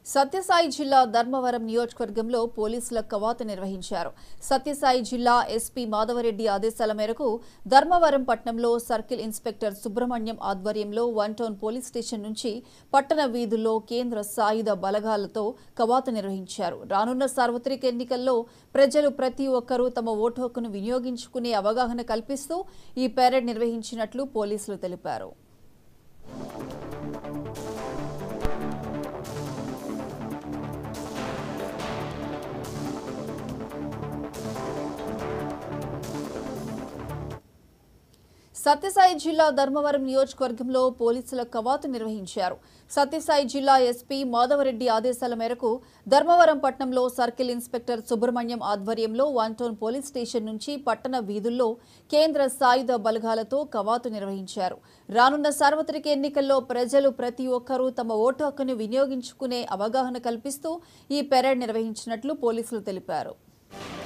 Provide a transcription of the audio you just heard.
సత్యసాయి జిల్లా ధర్మవరం నియోజకవర్గంలో పోలీసుల కవాతు నిర్వహించారు సత్యసాయి జిల్లా ఎస్పీ మాధవరెడ్డి ఆదేశాల మేరకు ధర్మవరం పట్టణంలో సర్కిల్ ఇన్స్పెక్టర్ సుబ్రహ్మణ్యం ఆధ్వర్యంలో వన్ టౌన్ పోలీస్ స్టేషన్ నుంచి పట్టణ వీధుల్లో కేంద్ర సాయుధ బలగాలతో కవాతు నిర్వహించారు రానున్న సార్వత్రిక ఎన్నికల్లో ప్రజలు ప్రతి ఒక్కరూ తమ ఓటు హక్కును వినియోగించుకునే అవగాహన కల్పిస్తూ ఈ పెరేడ్ నిర్వహించినట్లు పోలీసులు తెలిపారు సత్యసాయి జిల్లా ధర్మవరం నియోజకవర్గంలో పోలీసుల కవాతు నిర్వహించారు సత్యసాయి జిల్లా ఎస్పీ మాధవరెడ్డి ఆదేశాల మేరకు ధర్మవరం పట్టణంలో సర్కిల్ ఇన్స్పెక్టర్ సుబ్రహ్మణ్యం ఆధ్వర్యంలో వన్ టౌన్ పోలీస్ స్టేషన్ నుంచి పట్టణ వీధుల్లో కేంద్ర సాయుధ బలగాలతో కవాతు నిర్వహించారు రానున్న సార్వత్రిక ఎన్నికల్లో ప్రజలు ప్రతి ఒక్కరూ తమ ఓటు హక్కును వినియోగించుకునే అవగాహన కల్పిస్తూ ఈ పెరేడ్ నిర్వహించినట్లు పోలీసులు తెలిపారు